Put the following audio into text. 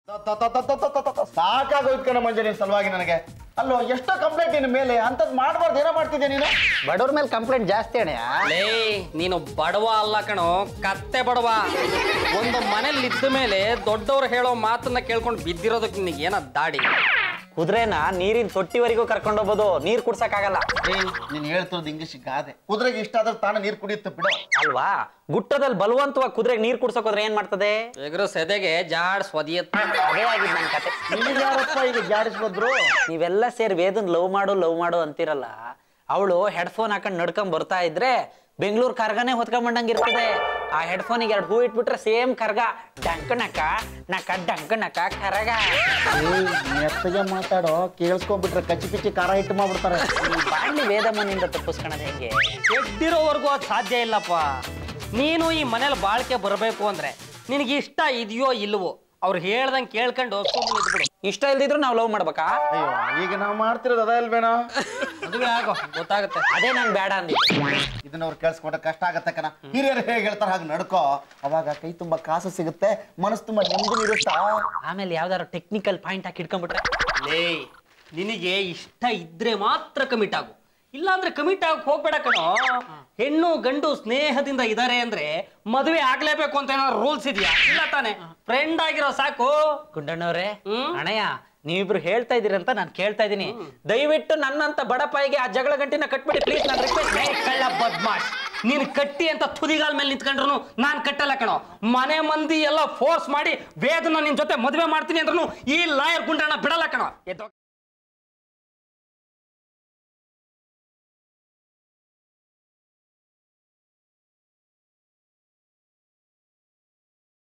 ಸಾಕಾಗೋಯ್ತು ಕಣ ಮಂಜು ನಿನ್ ಸಲುವಾಗಿ ನನಗೆ ಅಲ್ಲೋ ಎಷ್ಟೋ ಕಂಪ್ಲೇಂಟ್ ನಿನ್ನ ಮೇಲೆ ಅಂತದ್ ಮಾಡ್ಬಾರ್ದು ಏನೋ ಮಾಡ್ತಿದ್ಯಾ ನೀನು ಬಡವ್ರ ಮೇಲೆ ಕಂಪ್ಲೇಂಟ್ ಜಾಸ್ತಿ ಅಣ್ಣ ಲೇ ನೀನು ಬಡವ ಅಲ್ಲ ಕಣೋ ಕತ್ತೆ ಬಡವ ಒಂದು ಮನೇಲಿ ಇದ್ದ ಮೇಲೆ ದೊಡ್ಡವ್ರು ಹೇಳೋ ಮಾತನ್ನ ಕೇಳ್ಕೊಂಡು ಬಿದ್ದಿರೋದಕ್ಕೆ ನಿನಗೆ ಏನ ದಾಡಿ ಕುದುರೆನ ನೀರಿನ ತೊಟ್ಟಿವರೆಗೂ ಕರ್ಕೊಂಡು ಹೋಗ್ಬೋದು ನೀರ್ ಕುಡ್ಸಕ್ಕಾಗಲ್ಲ ಏಯ್ ನೀನ್ ಹೇಳ್ತಿರೋದು ಇಂಗ್ಲಿಷ್ ಗಾದೆ ಕುದುರೆಗೆ ಇಷ್ಟ ಆದ್ರೆ ತಾನೇ ನೀರು ಕುಡಿಯುತ್ತೆ ಬಿಡು ಅಲ್ವಾ ಗುಟ್ಟದಲ್ಲಿ ಬಲವಂತವಾಗಿ ಕುದುರೆಗೆ ನೀರ್ ಕುಡ್ಸಕ್ ಹೋದ್ರೆ ಏನ್ ಮಾಡ್ತದೆ ಎಗರು ಸೆದೆಗೆ ಜಾಡ್ ಸ್ವದಿಯತ್ ಅದೇ ಆಗಿದ್ ನನ್ ಕತೆ ನಿನಗೆ ಯಾರಪ್ಪ ಈಗ ಜಾಡಿಸ್ಬಂದ್ರು ನೀವೆಲ್ಲ ಸೇರಿ ವೇದನ್ ಲವ್ ಮಾಡು ಲವ್ ಮಾಡು ಅಂತಿರಲ್ಲ ಅವಳು ಹೆಡ್ಫೋನ್ ಹಾಕೊಂಡ್ ನಡ್ಕೊಂಡ್ ಬರ್ತಾ ಇದ್ರೆ ಬೆಂಗಳೂರು ಕರ್ಗನೆ ಹೊತ್ಕೊಂಡ್ ಇರ್ತದೆ ಆ ಹೆಡ್ಫೋನಿಗೆ ಎರಡು ಹೂ ಇಟ್ಬಿಟ್ರೆ ಸೇಮ್ ಕರ್ಗ ಡಂಕ ನಕ ನಕ ಡಂಕ ನಕ ಕರಗ ಮೆತ್ತಗೆ ಮಾತಾಡೋ ಕೇಳಿಸ್ಕೊಂಡ್ಬಿಟ್ರೆ ಕಚ್ಚಿ ಪಿಚ್ಚಿ ಖಾರ ಹಿಟ್ಟು ಮಾಡ್ಬಿಡ್ತಾರೆ ಈ ಬಾಂಡ್ಲಿ ವೇದಮ್ಮನಿಂದ ತಪ್ಪಿಸ್ಕೊಳೋದು ಹೆಂಗೆ ಎಡ್ಡಿರೋವರೆಗೂ ಅದು ಸಾಧ್ಯ ಇಲ್ಲಪ್ಪ ನೀನು ಈ ಮನೇಲಿ ಬಾಳ್ಕೆ ಬರಬೇಕು ಅಂದ್ರೆ ನಿನಗೆ ಇಷ್ಟ ಇದೆಯೋ ಇಲ್ವೋ ಅವ್ರು ಹೇಳ್ದಂಗೆ ಕೇಳ್ಕೊಂಡು ಸುಮ್ಮನೆ ಇದ್ಬಿಡು ಇಷ್ಟ ಇಲ್ದಿದ್ರು ನಾವು ಲವ್ ಮಾಡ್ಬೇಕಾ ಅಯ್ಯೋ ಈಗ ನಾವು ಮಾಡ್ತಿರೋದು ಅದ ಇಲ್ವೇನೋ ಮದುವೆ ಆಗೋ ಗೊತ್ತಾಗುತ್ತೆ ಅದೇ ನಂಗೆ ಬೇಡ ಅಂದಿದ್ದು ಇದನ್ನ ಅವ್ರು ಕೇಳಿಸ್ಕೊಂಡ್ರೆ ಕಷ್ಟ ಆಗತ್ತೆ ಕಣ ಹಿರಿಯರು ಹೇಗೆ ಹೇಳ್ತಾರೆ ಹಾಗೆ ನಡ್ಕೋ ಅವಾಗ ಕೈ ತುಂಬಾ ಕಾಸು ಸಿಗುತ್ತೆ ಮನಸ್ಸು ತುಂಬಾ ನೆಮ್ಮದಿ ಇರುತ್ತಾ ಆಮೇಲೆ ಯಾವ್ದಾದ್ರು ಟೆಕ್ನಿಕಲ್ ಪಾಯಿಂಟ್ ಹಾಕಿ ಇಟ್ಕೊಂಡ್ಬಿಟ್ರೆ ಲೇ ನಿನಗೆ ಇಷ್ಟ ಇದ್ರೆ ಮಾತ್ರ ಕಮಿಟ್ ಆಗು ಇಲ್ಲಾಂದ್ರೆ ಕಮಿಟ್ ಆಗಕ್ ಹೋಗ್ಬೇಡ ಕಣೋ ಹೆಣ್ಣು ಗಂಡು ಸ್ನೇಹದಿಂದ ಇದಾರೆ ಅಂದ್ರೆ ಮದುವೆ ಆಗ್ಲೇಬೇಕು ಅಂತ ಏನಾದ್ರು ರೂಲ್ಸ್ ಇದೆಯಾ ಇಲ್ಲ ತಾನೆ ಫ್ರೆಂಡ್ ಆಗಿರೋ ಸಾಕು ಗುಂಡಣ್ಣವ್ರೆ ಹ್ಮ್? ಅಣ್ಣಯ್ಯ ನೀವಿಬ್ರು ಹೇಳ್ತಾ ಇದೀರಂತ ನಾನು ಕೇಳ್ತಾ ಇದೀನಿ ದಯವಿಟ್ಟು ನನ್ನಂತ ಬಡಪಾಯಿಗೆ ಆ ಜಗಳ ಗಂಟಿನ ಕಟ್ಬಿಡಿ ಪ್ಲೀಸ್ ನಾನು ರಿಕ್ವೆಸ್ಟ್ ಏ, ಕಳ್ಳ ಬದ್ಮಾಶ್ ನೀನ್ ಕಟ್ಟಿ ಅಂತ ತುದಿಗಾಲ ಮೇಲೆ ನಿಂತ್ಕೊಂಡ್ರು ನಾನ್ ಕಟ್ಟಲ್ಲ ಕಣೋ ಮನೆ ಮಂದಿ ಎಲ್ಲ ಫೋರ್ಸ್ ಮಾಡಿ ವೇದನ ನಿನ್ ಜೊತೆ ಮದುವೆ ಮಾಡ್ತೀನಿ ಅಂದ್ರೂ ಈ ಲಾಯರ್ ಗುಂಡಣ್ಣ ಬಿಡಲ್ಲ ಕಣೋ ಎದ್ದೋ